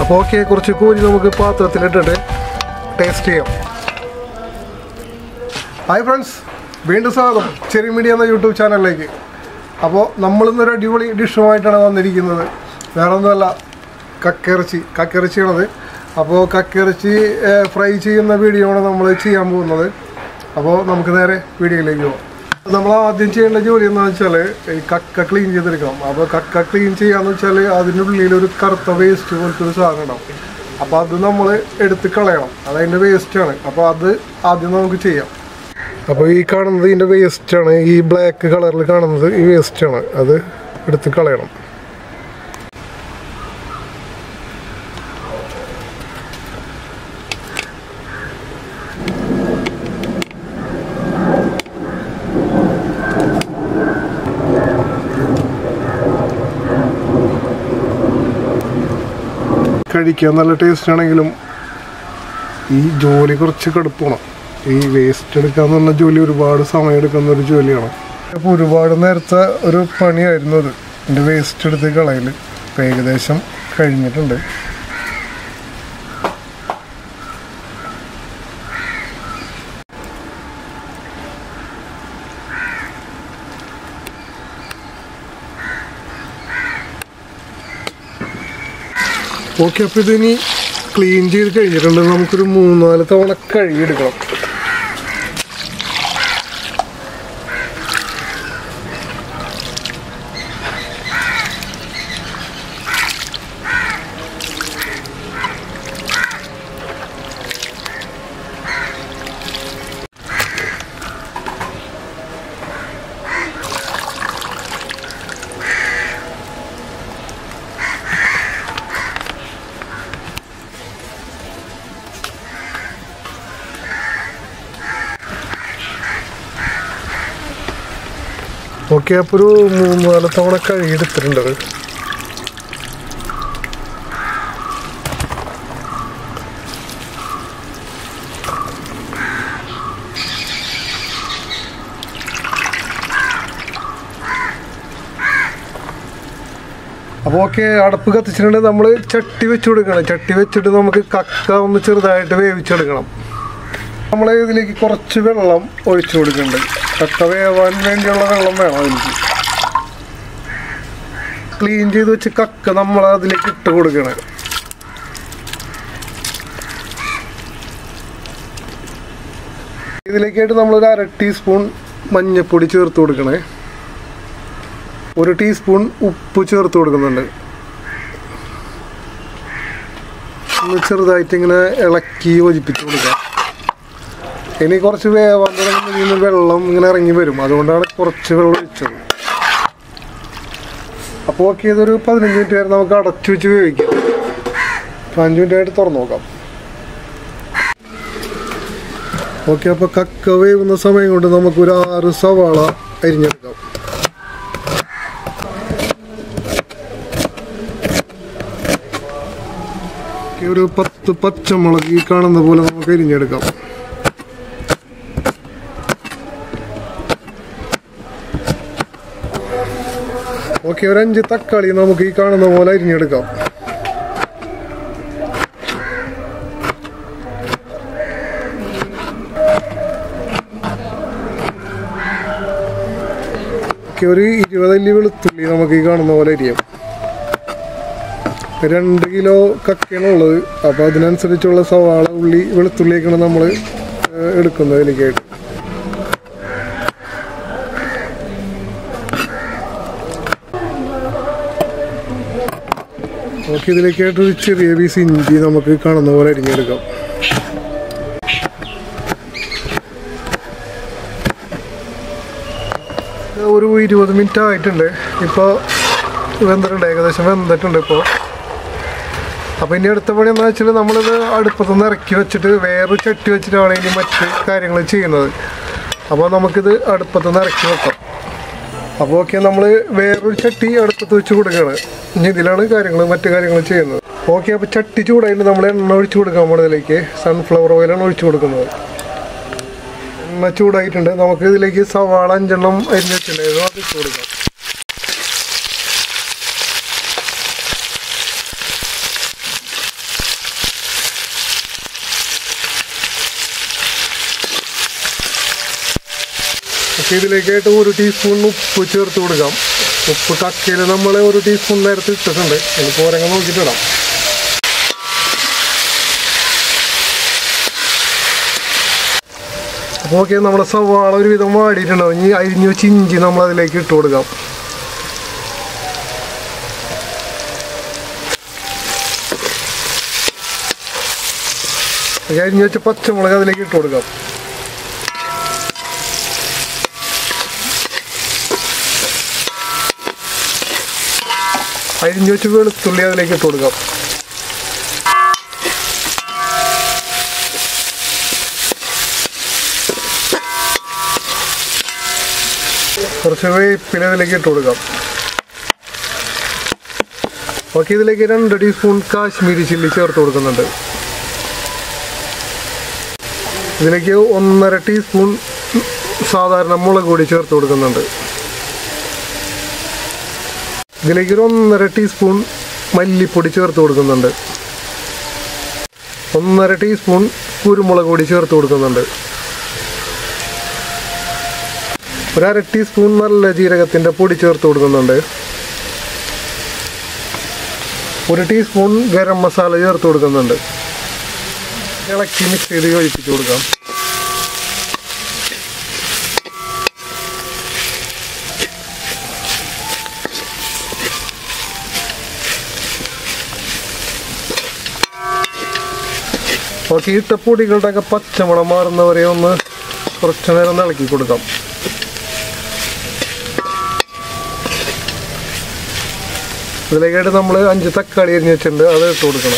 അപ്പോൾ ഓക്കെ കുറച്ച് കോരി നമുക്ക് പാത്രത്തിലിട്ടിട്ട് ടേസ്റ്റ് ചെയ്യാം ഹായ് ഫ്രണ്ട്സ് വീണ്ടും സ്വാഗതം ചെറിയ മീഡിയ എന്ന യൂട്യൂബ് ചാനലിലേക്ക് അപ്പോൾ നമ്മളിന്നൊരു അടിപൊളി ഡിഷുമായിട്ടാണ് വന്നിരിക്കുന്നത് വേറെ ഒന്നുമല്ല കക്കിറച്ചി കക്കിറച്ചിയാണത് അപ്പോൾ കക്കിറച്ചി ഫ്രൈ ചെയ്യുന്ന വീഡിയോ ആണ് നമ്മൾ ചെയ്യാൻ പോകുന്നത് അപ്പോൾ നമുക്ക് നേരെ വീഡിയോയിലേക്ക് പോകാം നമ്മൾ ആദ്യം ചെയ്യേണ്ട ജോലി എന്താണെന്ന് വെച്ചാൽ ഈ കക്ക ക്ലീൻ ചെയ്തെടുക്കണം അപ്പോൾ കക്ക ക്ലീൻ ചെയ്യാന്ന് വെച്ചാൽ അതിനുള്ളിൽ ഒരു കറുത്ത വേസ്റ്റ് പോലത്തെ ഒരു സാധനം ഉണ്ടാവും അപ്പോൾ അത് നമ്മൾ എടുത്ത് കളയണം അത് അതിൻ്റെ വേസ്റ്റാണ് അപ്പോൾ അത് ആദ്യം നമുക്ക് ചെയ്യാം അപ്പോൾ ഈ കാണുന്നത് ഇതിൻ്റെ വേസ്റ്റാണ് ഈ ബ്ലാക്ക് കളറിൽ കാണുന്നത് ഈ വേസ്റ്റാണ് അത് എടുത്ത് കളയണം കഴിക്കാൻ നല്ല ടേസ്റ്റ് ആണെങ്കിലും ഈ ജോലി കുറച്ച് കടുപ്പണം ഈ വേസ്റ്റ് എടുക്കാന്ന് പറഞ്ഞ ജോലി ഒരുപാട് സമയം എടുക്കുന്ന ഒരു ജോലിയാണ് അപ്പോൾ ഒരുപാട് നേരത്തെ ഒരു പണിയായിരുന്നു അത് എൻ്റെ വേസ്റ്റ് എടുത്ത് കളയൽ ഇപ്പം ഏകദേശം കഴിഞ്ഞിട്ടുണ്ട് ഓക്കെ അപ്പോൾ ഇതിനി ക്ലീൻ ചെയ്ത് കഴിഞ്ഞിട്ടുണ്ട് നമുക്കൊരു മൂന്നാല് തവണ കഴുകിയെടുക്കണം ഓക്കെ അപ്പോൾ ഒരു മൂന്നാല് തവണ കഴുകിയെടുത്തിട്ടുണ്ട് അത്. അപ്പോൾ ഓക്കെ അടപ്പ് കത്തിച്ചിട്ടുണ്ട് നമ്മൾ ചട്ടി വെച്ച് കൊടുക്കണം ചട്ടി വെച്ചിട്ട് നമുക്ക് കക്ക ഒന്ന് ചെറുതായിട്ട് വേവിച്ചെടുക്കണം നമ്മൾ ഇതിലേക്ക് കുറച്ച് വെള്ളം ഒഴിച്ചു കൊടുക്കുന്നുണ്ട് കക്ക വേവാൻ വേണ്ടിയുള്ള വെള്ളം വേണം അതിലേക്ക് ക്ലീൻ ചെയ്ത് വെച്ച് കക്ക നമ്മൾ അതിലേക്ക് ഇട്ട് കൊടുക്കണം ഇതിലേക്കായിട്ട് നമ്മളൊരു അര ടീസ്പൂൺ മഞ്ഞൾപ്പൊടി ചേർത്ത് കൊടുക്കണേ ഒരു ടീസ്പൂൺ ഉപ്പ് ചേർത്ത് കൊടുക്കുന്നുണ്ട് ഒന്ന് ചെറുതായിട്ട് ഇങ്ങനെ ഇളക്കി യോജിപ്പിച്ച് കൊടുക്കാം ഇനി കുറച്ച് വേവാൻ തുടങ്ങുമ്പോൾ ഇതിന് വെള്ളം ഇങ്ങനെ ഇറങ്ങി വരും അതുകൊണ്ടാണ് കുറച്ച് വെള്ളം ഒഴിച്ചത് അപ്പോൾ ഓക്കെ ഇതൊരു പതിനഞ്ച് മിനിറ്റ് വരെ നമുക്ക് അടച്ചു വെച്ച് വേവിക്കാം അപ്പോൾ അഞ്ച് മിനിറ്റ് ആയിട്ട് തുറന്നു നോക്കാം ഓക്കെ അപ്പോൾ കക്ക വേവുന്ന സമയം കൊണ്ട് നമുക്ക് ഒരു ആറ് സവാള അരിഞ്ഞെടുക്കാം ഓക്കെ, ഒരു പത്ത് പച്ചമുളക് ഈ കാണുന്ന പോലെ നമുക്ക് അരിഞ്ഞെടുക്കാം ഓക്കെ ഒരു അഞ്ച് തക്കാളി നമുക്ക് ഈ കാണുന്ന പോലെ അരിഞ്ഞെടുക്കാം ഓക്കെ ഒരു ഇരുപതല്ലി വെളുത്തുള്ളി നമുക്ക് ഈ കാണുന്ന പോലെ അരിയാം രണ്ട് കിലോ കക്കയാണ് ഉള്ളത് അപ്പോൾ അതിനനുസരിച്ചുള്ള സവാള ഉള്ളി വെളുത്തുള്ളിയൊക്കെയാണ് നമ്മൾ എടുക്കുന്നത് ഇതിലേക്കായിട്ട് ഓക്കെ ഇതിലേക്കായിട്ട് ഒരു ചെറിയ പീസ് ഇഞ്ചി നമുക്ക് കാണുന്ന പോലെ അരിഞ്ഞെടുക്കാം ഒരു ഇരുപത് മിനിറ്റ് ആയിട്ടുണ്ട് ഇപ്പോൾ വെന്തിട്ടുണ്ട് ഏകദേശം വെന്തിട്ടുണ്ട് ഇപ്പോൾ അപ്പോൾ ഇനി അടുത്ത പണി എന്താ വെച്ചാൽ നമ്മളിത് അടുപ്പത്തുനിന്ന് ഇറക്കി വെച്ചിട്ട് വേറൊരു ചട്ടി വെച്ചിട്ടാണ് ഇനി മറ്റ് കാര്യങ്ങൾ ചെയ്യുന്നത് അപ്പോൾ നമുക്കിത് അടുപ്പത്തുനിന്ന് ഇറക്കി വെക്കാം അപ്പോൾ ഓക്കെ നമ്മൾ വേറൊരു ചട്ടി അടുപ്പത്ത് വെച്ച് കൊടുക്കുകയാണ് ഇനി ഇതിലാണ് കാര്യങ്ങൾ മറ്റു കാര്യങ്ങൾ ചെയ്യുന്നത് ഓക്കെ അപ്പോൾ ചട്ടി ചൂടായിട്ട് നമ്മൾ എണ്ണ ഒഴിച്ച് കൊടുക്കാൻ പോണതിലേക്ക് സൺഫ്ലവർ ഓയിലാണ് ഒഴിച്ച് കൊടുക്കുന്നത് എണ്ണ ചൂടായിട്ടുണ്ട് നമുക്ക് ഇതിലേക്ക് സവാള അഞ്ചെണ്ണം അരിഞ്ഞ് വെച്ചിട്ടുണ്ടായിരുന്നു അത് ഇട്ട് കൊടുക്കാം ഓക്കെ ഇതിലേക്കായിട്ട് ഒരു ടീസ്പൂൺ ഉപ്പ് ചേർത്ത് കൊടുക്കാം ഉപ്പ് കക്കയിൽ നമ്മൾ ഒരു ടീസ്പൂൺ നേരത്തെ ഇട്ടിട്ടുണ്ട് ഇനി പോരങ്ങ നോക്കിയിട്ടിടാം അപ്പോൾ ഓക്കെ നമ്മുടെ സവാള ഒരുവിധം വാടിയിട്ടുണ്ടാവും ഇനി അരിഞ്ഞു വെച്ച് ഇഞ്ചി നമ്മൾ അതിലേക്ക് ഇട്ട് കൊടുക്കാം ഈ അരിഞ്ഞു വെച്ച പച്ചമുളക് അതിലേക്ക് ഇട്ട് കൊടുക്കാം അരിഞ്ഞു വെച്ച് വെളുത്തുള്ളി അതിലേക്ക് ഇട്ട് കൊടുക്കാം കുറച്ച് വേപ്പില ഇതിലേക്ക് ഇട്ട് കൊടുക്കാം ഓക്കെ ഇതിലേക്ക് രണ്ട് ടീസ്പൂൺ കാശ്മീരി ചില്ലി ചേർത്ത് കൊടുക്കുന്നുണ്ട് ഇതിലേക്ക് ഒന്നര ടീസ്പൂൺ സാധാരണ മുളക് പൊടി ചേർത്ത് കൊടുക്കുന്നുണ്ട് ഇതിലേക്ക് ഒരു ഒന്നര ടീസ്പൂൺ മല്ലിപ്പൊടി ചേർത്ത് കൊടുക്കുന്നുണ്ട് ഒന്നര ടീസ്പൂൺ കുരുമുളക് പൊടി ചേർത്ത് കൊടുക്കുന്നുണ്ട് ഒരു അര ടീസ്പൂൺ നല്ല ജീരകത്തിൻ്റെ പൊടി ചേർത്ത് കൊടുക്കുന്നുണ്ട് ഒരു ടീസ്പൂൺ ഗരം മസാല ചേർത്ത് കൊടുക്കുന്നുണ്ട് ഇളക്കി മിക്സ് ചെയ്ത് യോജിപ്പിച്ച് കൊടുക്കാം ഓക്കെ ഇട്ട പൊടികളുടെ ഒക്കെ പച്ചമണം മാറുന്നവരെ ഒന്ന് കുറച്ച് നേരം ഒന്ന് ഇളക്കി കൊടുക്കാം ഇതിലേക്കായിട്ട് നമ്മൾ അഞ്ച് തക്കാളി അരിഞ്ഞ് വെച്ചിട്ടുണ്ട് അത് ഇട്ട് കൊടുക്കണം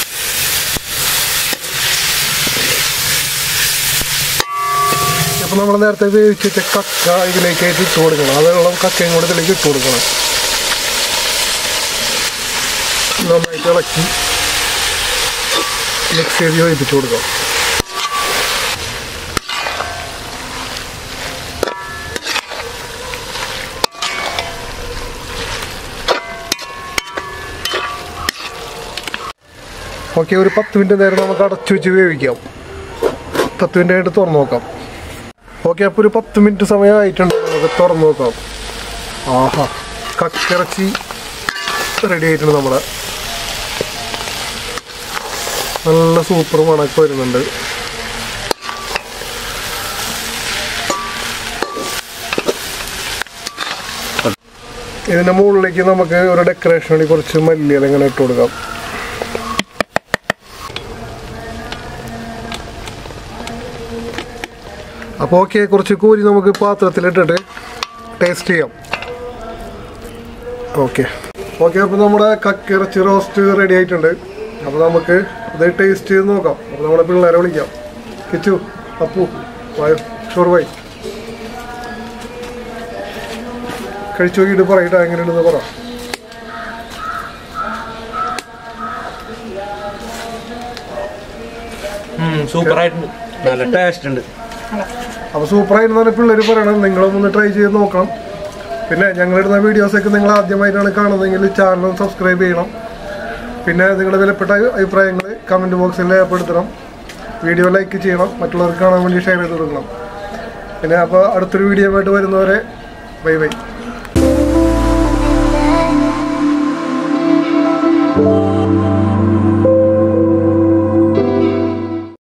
അപ്പോൾ നമ്മൾ നേരത്തെ വേവിച്ച് വെച്ച കക്ക ഇതിലേക്കായിട്ട് ഇട്ട് കൊടുക്കണം അതിനുള്ള കക്കയും കൂടെ ഇതിലേക്ക് ഇട്ട് കൊടുക്കണം നന്നായിട്ട് ഇളക്കി മിക്സ് ചെയ്ത് യോജിപ്പിച്ച് കൊടുക്കാം ഓക്കെ ഒരു പത്ത് മിനിറ്റ് നേരം നമുക്ക് അടച്ചു വെച്ച് വേവിക്കാം പത്ത് മിനിറ്റ് ആയിട്ട് തുറന്നു നോക്കാം ഓക്കെ അപ്പോൾ ഒരു പത്ത് മിനിറ്റ് സമയമായിട്ടുണ്ട് നമുക്ക് തുറന്നു നോക്കാം ആഹാ കക്കിറച്ചി റെഡി ആയിട്ടുണ്ട് നമ്മുടെ നല്ല സൂപ്പർ മണക്ക് വരുന്നുണ്ട് ഇതിൻ്റെ മുകളിലേക്ക് നമുക്ക് ഒരു ഡെക്കറേഷൻ വേണ്ടി കുറച്ച് മല്ലിയില ഇങ്ങനെ ഇട്ട് കൊടുക്കാം അപ്പോൾ ഓക്കെ കുറച്ച് കോരി നമുക്ക് പാത്രത്തിലിട്ടിട്ട് ടേസ്റ്റ് ചെയ്യാം ഓക്കെ ഓക്കെ അപ്പോൾ നമ്മുടെ കക്കിറച്ചി റോസ്റ്റ് റെഡി ആയിട്ടുണ്ട് അപ്പോൾ നമുക്ക് ഇത് ടേസ്റ്റ് ചെയ്ത് നോക്കാം അപ്പോൾ നമ്മുടെ പിള്ളേരെ വിളിക്കാം കിച്ചു അപ്പു വായോ ഷോർ ബൈ കഴിച്ചു നോക്കിയിട്ട് പറയട്ടെ എങ്ങനെയുണ്ടെന്ന് പറ സൂപ്പർ ആയിട്ടുണ്ട് നല്ല ടേസ്റ്റ് ഉണ്ട് അപ്പോൾ സൂപ്പറായിരുന്നാണ് പിള്ളേർ പറയണം നിങ്ങളൊന്ന് ട്രൈ ചെയ്ത് നോക്കണം പിന്നെ ഞങ്ങളിടുന്ന വീഡിയോസൊക്കെ നിങ്ങൾ ആദ്യമായിട്ടാണ് കാണുന്നതെങ്കിൽ ചാനൽ സബ്സ്ക്രൈബ് ചെയ്യണം പിന്നെ നിങ്ങളുടെ വിലപ്പെട്ട അഭിപ്രായങ്ങൾ കമൻറ്റ് ബോക്സിൽ രേഖപ്പെടുത്തണം വീഡിയോ ലൈക്ക് ചെയ്യണം മറ്റുള്ളവർക്ക് കാണാൻ വേണ്ടി ഷെയർ ചെയ്ത് കൊടുക്കണം പിന്നെ അപ്പോൾ അടുത്തൊരു വീഡിയോ ആയിട്ട് വരുന്നവരെ ബൈ ബൈ